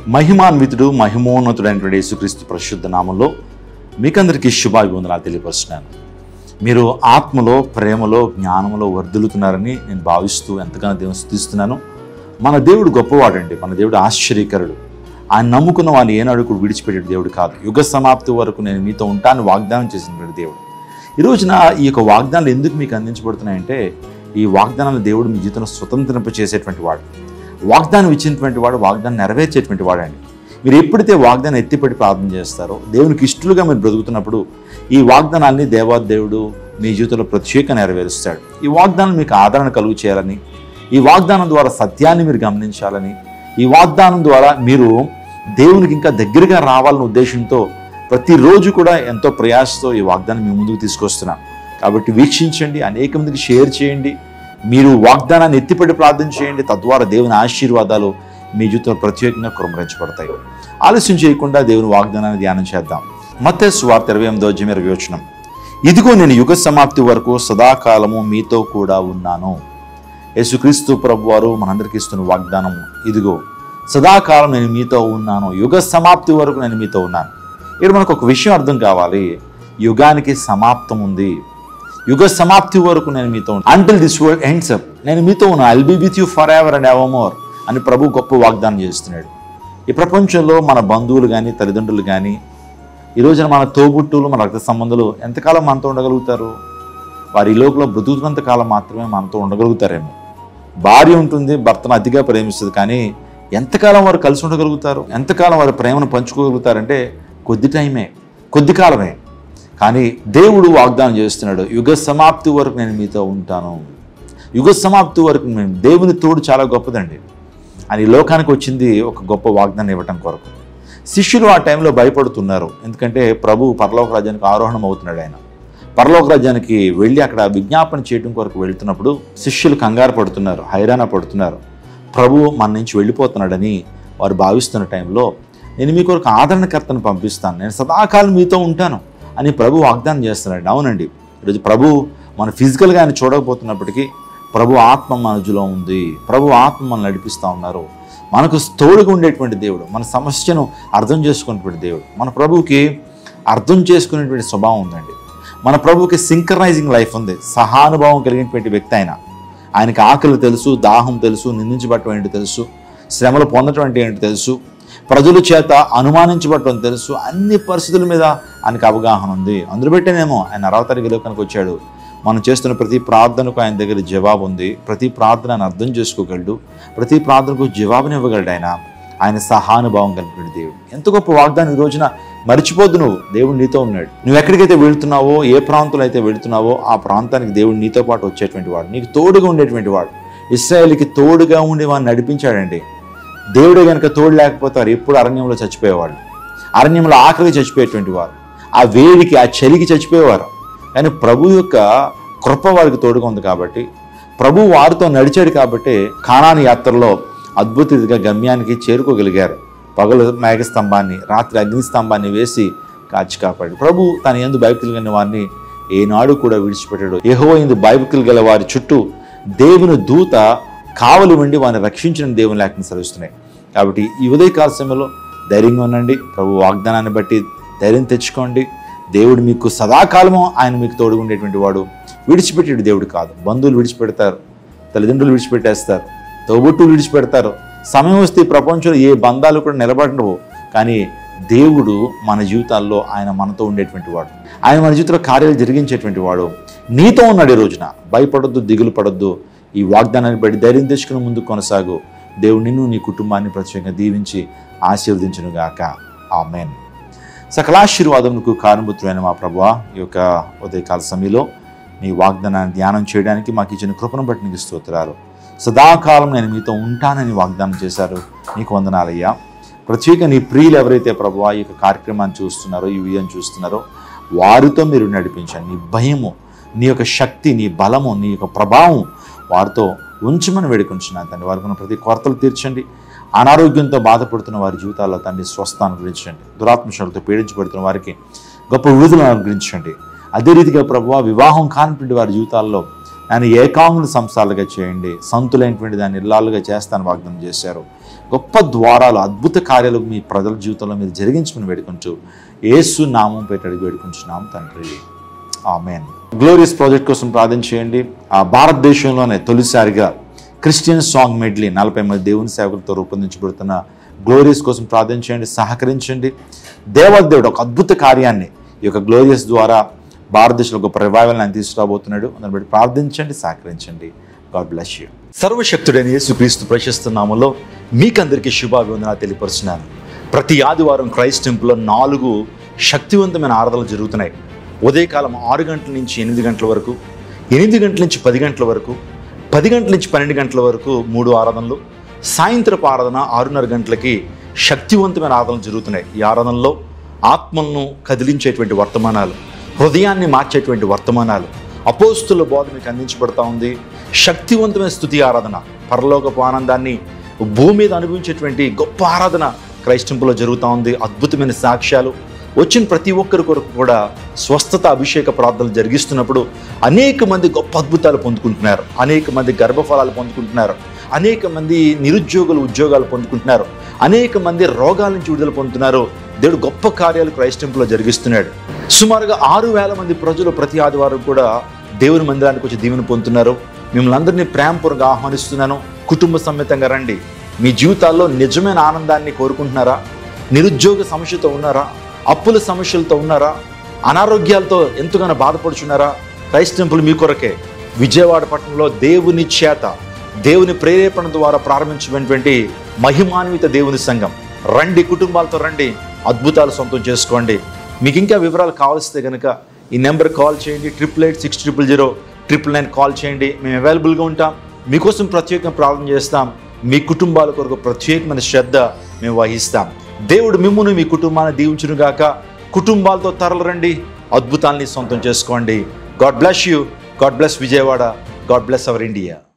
మహిమాన్వితుడు మహిమోన్నతుడైనటువంటి యేసుక్రీస్తు పరిశుద్ధ నామంలో మీకందరికీ శుభాభివందనాలు తెలియపరుస్తున్నాను మీరు ఆత్మలో ప్రేమలో జ్ఞానంలో వర్ధిల్లుతున్నారని నేను భావిస్తూ ఎంతగానో దేవుని స్థుతిస్తున్నాను మన దేవుడు గొప్పవాడండి మన దేవుడు ఆశ్చర్యకరుడు ఆయన నమ్ముకున్న వాడిని ఏనాడు కూడా విడిచిపెట్టే దేవుడు కాదు యుగ సమాప్తి వరకు నేను మీతో ఉంటాను వాగ్దానం చేసినటువంటి దేవుడు ఈ రోజున ఈ యొక్క వాగ్దానాలు ఎందుకు మీకు అందించబడుతున్నాయంటే ఈ వాగ్దానాలు దేవుడు మీ జీవితంలో స్వతంత్రింప చేసేటువంటి వాడు వాగ్దానం ఇచ్చినటువంటి వాడు వాగ్దానం నెరవేర్చేటువంటి వాడండి మీరు ఎప్పుడైతే వాగ్దానం ఎత్తిపెట్టి ప్రార్థన చేస్తారో దేవునికి ఇష్టలుగా మీరు బ్రతుకుతున్నప్పుడు ఈ వాగ్దానాన్ని దేవాదేవుడు మీ జీవితంలో ప్రత్యేక నెరవేరుస్తాడు ఈ వాగ్దానం మీకు ఆదరణ కలుగు చేయాలని ఈ వాగ్దానం ద్వారా సత్యాన్ని మీరు గమనించాలని ఈ వాగ్దానం ద్వారా మీరు దేవునికి ఇంకా దగ్గరగా రావాలనే ఉద్దేశంతో ప్రతిరోజు కూడా ఎంతో ప్రయాసతో ఈ వాగ్దానం మీ ముందుకు తీసుకొస్తున్నాం కాబట్టి వీక్షించండి అనేక మందికి షేర్ చేయండి మీరు వాగ్దానాన్ని ఎత్తిపెట్టి ప్రార్థన చేయండి తద్వారా దేవుని ఆశీర్వాదాలు మీ జీవితంలో ప్రత్యేకంగా కురమరించబడతాయి ఆలస్యం చేయకుండా దేవుని వాగ్దానాన్ని ధ్యానం చేద్దాం మత్తే సువార్త ఇరవై ఎనిమిదో అధ్యాయం ఇరవై వచనం ఇదిగో నేను యుగ సమాప్తి వరకు సదాకాలము మీతో కూడా ఉన్నాను యేసుక్రీస్తు ప్రభు వారు మనందరికీ ఇస్తున్న వాగ్దానం ఇదిగో సదాకాలం నేను మీతో ఉన్నాను యుగ సమాప్తి వరకు నేను మీతో ఉన్నాను ఇక్కడ మనకు ఒక విషయం అర్థం కావాలి యుగానికి సమాప్తం ఉంది యుగ సమాప్తి వరకు నేను మీతో until this world ends up నేను మీతో ఉన్నా I'll be with you for ever and ever more అని ప్రభు గొప్ప వాగ్దానం చేస్తున్నాడు ఈ ప్రపంచంలో మన బంధువులు కానీ తల్లిదండ్రులు కానీ ఈ రోజున మన తోబుట్టులు మన రక్త సంబంధాలు ఎంతకాలం మనతో ఉండగలుగుతారు వారి ఈ లోకంలో బ్రతుకుతున్నంత కాలం మాత్రమే మనతో ఉండగలుగుతారేమో భార్య ఉంటుంది భర్తను అతిగా ప్రేమిస్తుంది కానీ ఎంతకాలం వారు కలిసి ఉండగలుగుతారు ఎంతకాలం వారి ప్రేమను పంచుకోగలుగుతారంటే కొద్ది టైమే కొద్ది కాలమే కానీ దేవుడు వాగ్దానం చేస్తున్నాడు యుగ సమాప్తి వరకు నేను మీతో ఉంటాను యుగ సమాప్తి వరకు నేను దేవుని తోడు చాలా గొప్పదండి అని ఈ లోకానికి వచ్చింది ఒక గొప్ప వాగ్దానం ఇవ్వటం కొరకు శిష్యులు ఆ టైంలో భయపడుతున్నారు ఎందుకంటే ప్రభు పరలోక రాజ్యానికి ఆరోహణం అవుతున్నాడు ఆయన పరలోక రాజ్యానికి వెళ్ళి అక్కడ విజ్ఞాపన చేయడం కొరకు వెళ్తున్నప్పుడు శిష్యులు కంగారు పడుతున్నారు హైరాణ పడుతున్నారు ప్రభు మన నుంచి వెళ్ళిపోతున్నాడని వారు భావిస్తున్న టైంలో నేను మీ కొరకు ఆదరణకర్తను పంపిస్తాను నేను సదాకాలం మీతో ఉంటాను అని ప్రభు వాగ్దానం చేస్తున్నాడు అవునండి ఈరోజు ప్రభు మన ఫిజికల్గా ఆయన చూడకపోతున్నప్పటికీ ప్రభు ఆత్మ మనజులో ఉంది ప్రభు ఆత్మ మనం నడిపిస్తూ ఉన్నారు మనకు తోడుగా ఉండేటువంటి దేవుడు మన సమస్యను అర్థం చేసుకునేటువంటి దేవుడు మన ప్రభువుకి అర్థం చేసుకునేటువంటి స్వభావం ఉందండి మన ప్రభువుకి సింక్రనైజింగ్ లైఫ్ ఉంది సహానుభావం కలిగినటువంటి వ్యక్తి ఆయన ఆయనకి ఆకలి తెలుసు దాహం తెలుసు నిందించబడటం ఏంటి తెలుసు శ్రమలు పొందటం అంటే ఏంటి తెలుసు ప్రజల చేత అనుమానించబడటం తెలుసు అన్ని పరిస్థితుల మీద ఆయనకు అవగాహన ఉంది అందులో పెట్టేనేమో ఆయన అరవై తారీఖు లోకానికి వచ్చాడు మనం చేస్తున్న ప్రతి ప్రార్థనకు ఆయన దగ్గర జవాబు ఉంది ప్రతి ప్రార్థన ఆయన అర్థం చేసుకోగలడు ప్రతి ప్రార్థనకు జవాబునివ్వగలడు ఆయన ఆయన సహానుభావం కలిగిన దేవుడు ఎంత గొప్ప వాగ్దానం ఈ రోజున మర్చిపోద్దు నువ్వు దేవుడు నీతో ఉన్నాడు నువ్వు ఎక్కడికైతే వెళుతున్నావో ఏ ప్రాంతంలో అయితే వెళుతున్నావో ఆ ప్రాంతానికి దేవుడు నీతో పాటు వచ్చేటువంటి వాడు నీకు తోడుగా ఉండేటువంటి వాడు ఇస్రాయేల్కి తోడుగా ఉండి వాడిని నడిపించాడండి దేవుడే కనుక తోడు లేకపోతే వారు ఎప్పుడు అరణ్యంలో చచ్చిపోయేవాళ్ళు అరణ్యంలో ఆకలికి చచ్చిపోయేటువంటి వారు ఆ వేడికి ఆ చలికి చచ్చిపోయేవారు కానీ ప్రభు యొక్క కృప వారికి తోడుగా ఉంది కాబట్టి ప్రభు వారితో నడిచాడు కాబట్టి కానాని యాత్రలో అద్భుత రీతిగా గమ్యానికి చేరుకోగలిగారు పగలు మేఘస్తంభాన్ని రాత్రి అగ్ని స్తంభాన్ని వేసి కాచి కాపాడు ప్రభు తన ఎందు బైబిల్ కలిగిన వారిని ఏనాడు కూడా విడిచిపెట్టాడు ఏహో ఎందు బైబిల్ గల వారి చుట్టూ దేవుని దూత కావలి ఉండి వారిని రక్షించిన దేవుని లేఖను సెలవిస్తున్నాయి కాబట్టి ఈ ఉదయకాల సమయంలో ధైర్యంగా ఉండండి ప్రభు వాగ్దానాన్ని బట్టి ధైర్యం తెచ్చుకోండి దేవుడు మీకు సదాకాలము ఆయన మీకు తోడుగా ఉండేటువంటి వాడు విడిచిపెట్టేడు దేవుడు కాదు బంధువులు విడిచిపెడతారు తల్లిదండ్రులు విడిచిపెట్టేస్తారు తోబుట్టులు విడిచిపెడతారు సమయం వస్తే ఈ ప్రపంచంలో ఏ బంధాలు కూడా నిలబడవు కానీ దేవుడు మన జీవితాల్లో ఆయన మనతో ఉండేటువంటి వాడు ఆయన మన జీవితంలో కార్యాలు జరిగించేటువంటి వాడు నీతో ఉన్నాడు ఈ రోజున భయపడొద్దు దిగులు పడొద్దు ఈ వాగ్దానాన్ని బట్టి ధైర్యం తెచ్చుకుని ముందుకు కొనసాగు దేవుడు నిన్ను నీ కుటుంబాన్ని ప్రత్యేకంగా దీవించి ఆశీర్వదించునుగాక ఆమెన్ సకలాశీర్వాదములకు కారణభూతులైన మా ప్రభువా ఈ యొక్క ఉదయకాల సమయంలో నీ వాగ్దానాన్ని ధ్యానం చేయడానికి మాకు ఇచ్చిన కృపను బట్టి నీకు స్తోత్రాలు సదాకాలం నేను మీతో ఉంటానని వాగ్దానం చేశారు నీకు వందనాలయ్యా ప్రత్యేక నీ ప్రియులు ఎవరైతే ప్రభువా ఈ యొక్క కార్యక్రమాన్ని చూస్తున్నారో ఈ వీడియోని చూస్తున్నారో వారితో మీరు నడిపించండి నీ భయము నీ యొక్క శక్తి నీ బలము నీ యొక్క ప్రభావం వారితో ఉంచమని వేడుకుంటున్నాను తండ్రి వారికి ఉన్న ప్రతి కొరతలు తీర్చండి అనారోగ్యంతో బాధపడుతున్న వారి జీవితాల్లో తండ్రి స్వస్థ అనుగ్రహించండి దురాత్మశాలతో పీడించబడుతున్న వారికి గొప్ప విడుదలను అనుగ్రహించండి అదే రీతిగా ప్రభు వివాహం కానిటువంటి వారి జీవితాల్లో నేను ఏకాంగుల సంస్థలుగా చేయండి సంతులైనటువంటి దాన్ని ఇల్లాలుగా చేస్తాను వాగ్దానం చేశారు గొప్ప ద్వారాలు అద్భుత కార్యాలు మీ ప్రజల జీవితంలో మీరు జరిగించమని వేడుకుంటూ ఏసు నామం పెట్టి అడిగి వేడుకుంటున్నాం తండ్రి ఆమెన్ గ్లోరియస్ ప్రాజెక్ట్ కోసం ప్రార్థన చేయండి ఆ భారతదేశంలోనే తొలిసారిగా క్రిస్టియన్ సాంగ్ మెడ్లీ నలభై మంది దేవుని సేవకులతో రూపొందించబడుతున్న గ్లోరియస్ కోసం ప్రార్థన చేయండి సహకరించండి దేవాదేవుడు ఒక అద్భుత కార్యాన్ని ఈ యొక్క గ్లోరియస్ ద్వారా భారతదేశంలో గొప్ప రివైవల్ ఆయన తీసుకురాబోతున్నాడు దాన్ని బట్టి ప్రార్థించండి సహకరించండి గాడ్ బ్లెస్ యూ సర్వశక్తుడైన యేసుక్రీస్తు ప్రశస్త నామంలో మీకందరికీ శుభాభివందనాలు తెలియపరుస్తున్నాను ప్రతి ఆదివారం క్రైస్ట్ టెంపుల్లో నాలుగు శక్తివంతమైన ఆరాధనలు జరుగుతున్నాయి ఉదయకాలం ఆరు గంటల నుంచి ఎనిమిది గంటల వరకు ఎనిమిది గంటల నుంచి పది గంటల వరకు పది గంటల నుంచి పన్నెండు గంటల వరకు మూడు ఆరాధనలు సాయంత్రపు ఆరాధన ఆరున్నర గంటలకి శక్తివంతమైన ఆరాధనలు జరుగుతున్నాయి ఈ ఆరాధనలో ఆత్మలను కదిలించేటువంటి వర్తమానాలు హృదయాన్ని మార్చేటువంటి వర్తమానాలు అపోస్తుల బోధ మీకు అందించబడతా ఉంది శక్తివంతమైన స్థుతి ఆరాధన పరలోకపు ఆనందాన్ని భూమి మీద అనుభవించేటువంటి గొప్ప ఆరాధన క్రైస్టింపులో జరుగుతూ ఉంది అద్భుతమైన సాక్ష్యాలు వచ్చిన ప్రతి ఒక్కరి కొరకు కూడా స్వస్థత అభిషేక ప్రార్థనలు జరిగిస్తున్నప్పుడు అనేక మంది గొప్ప అద్భుతాలు పొందుకుంటున్నారు అనేక మంది గర్భఫలాలు పొందుకుంటున్నారు అనేక మంది నిరుద్యోగులు ఉద్యోగాలు పొందుకుంటున్నారు అనేక మంది రోగాల నుంచి విడుదల పొందుతున్నారు దేవుడు గొప్ప కార్యాలు క్రైస్టింపులో జరిగిస్తున్నాడు సుమారుగా ఆరు వేల మంది ప్రజలు ప్రతి ఆదివారం కూడా దేవుని మందిరానికి వచ్చి దీవెన పొందుతున్నారు మిమ్మల్ని అందరినీ ప్రేమపూర్వకంగా ఆహ్వానిస్తున్నాను కుటుంబ సమేతంగా రండి మీ జీవితాల్లో నిజమైన ఆనందాన్ని కోరుకుంటున్నారా నిరుద్యోగ సమస్యతో ఉన్నారా అప్పుల సమస్యలతో ఉన్నారా అనారోగ్యాలతో ఎంతగానో బాధపడుచున్నారా క్రైస్ట్ టెంపుల్ మీ కొరకే విజయవాడ పట్టణంలో దేవుని చేత దేవుని ప్రేరేపణ ద్వారా ప్రారంభించినటువంటి మహిమాన్విత దేవుని సంఘం రండి కుటుంబాలతో రండి అద్భుతాలు సొంతం చేసుకోండి మీకు ఇంకా వివరాలు కావాల్సితే కనుక ఈ నెంబర్ కాల్ చేయండి triple eight six triple zero triple nine call చేయండి మేము అవైలబుల్గా ఉంటాం మీకోసం ప్రత్యేకంగా ప్రార్థన చేస్తాం మీ కుటుంబాల కొరకు ప్రత్యేకమైన శ్రద్ధ మేము వహిస్తాం దేవుడు మిమ్మును మీ కుటుంబాన్ని దీవించును గాక కుటుంబాలతో తరలిరండి అద్భుతాల్ని సొంతం చేసుకోండి God bless you God bless Vijayawada God bless our India